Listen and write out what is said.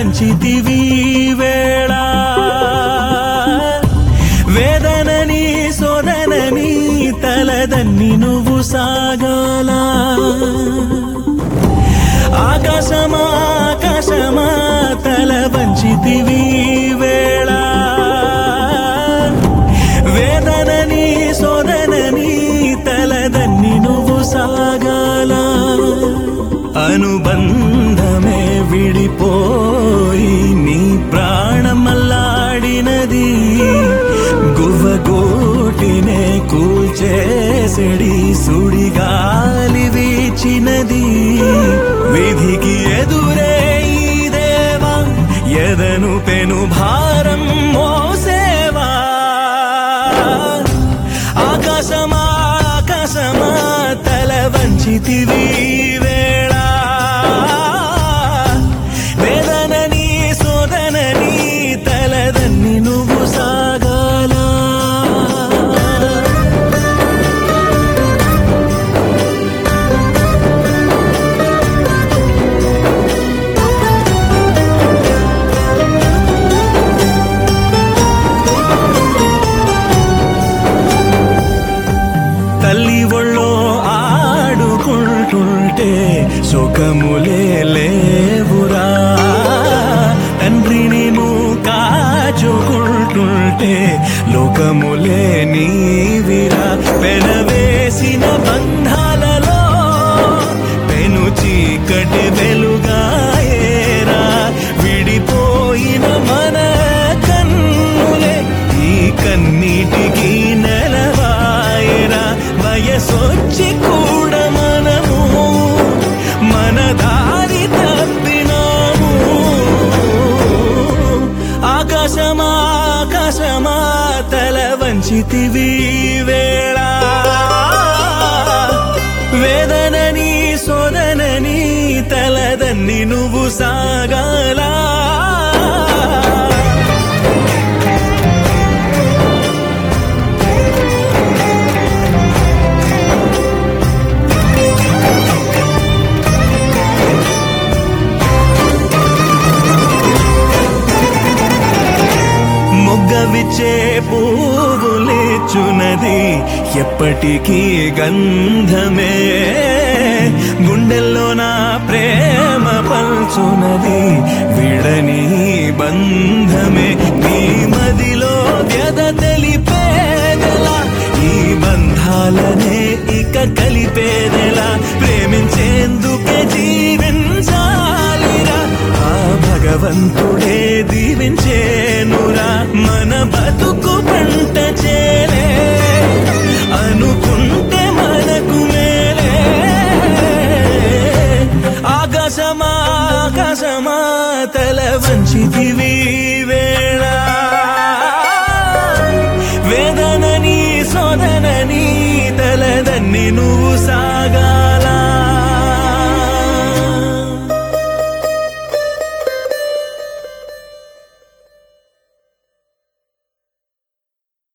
వంచితివి వేళ వేదనని సోదనని తలదన్ని నువ్వు సాగాల ఆకాశమా ఆకాశమా తల వంచితివి వేళ వేదనని సోదనని తలదన్ని నువ్వు సాగాల అనుబంధమే విడిపోయి నీ ప్రాణమల్లాడినది గువ్వగోటినే కూల్చేసడి సుడిగాలి వీచినది విధికి ఎదురే ఈ దేవా ఎదను పెను భారం మోసేవా ఆకాశమా ఆకాశమా తల వంచితివి వేళ వేదనని సోదనని తలదన్ని నువ్వు సాగాల తల్లి ఒళ్ళో ఆడుకుంటుంటే సుఖములే లేవురా తండ్రిని నువ్వు కాచుకుంటుంటే లోకములే నీవిరా పెనవేసిన బంధాలలో పెను చీకటి వెలుగాయేరా విడిపోయిన మన కన్నులే ఈ కన్నీటికి నెలవాయరా వయసొచ్చి కూడా మనము మన దారి తప్పినాము ఆకాశమా ఆకాశమా తల వంచితివి వేళ వేదనని సోదనని తలదన్ని నువ్వు సాగాలా మొగ్గ విచ్చే పువ్వులేచున్నది ఎప్పటికీ గంధమే గుండెల్లో నా ప్రేమ పల్చున్నది విడని బంధమే నీ మదిలో వ్యధ తెలిపేదెలా ఈ బంధాలనే ఇక కలిపేదెలా ప్రేమించేందుకే జీవించాలిరా ఆ భగవంతుడే దీవించేనురా మన బతుకు పంట చేలే అనుకుంటే మనకు మేలే ఆకాశమా ఆకాశమా తల వంచితివి వేళ వేదనని సోదనని తలదన్ని నువ్వు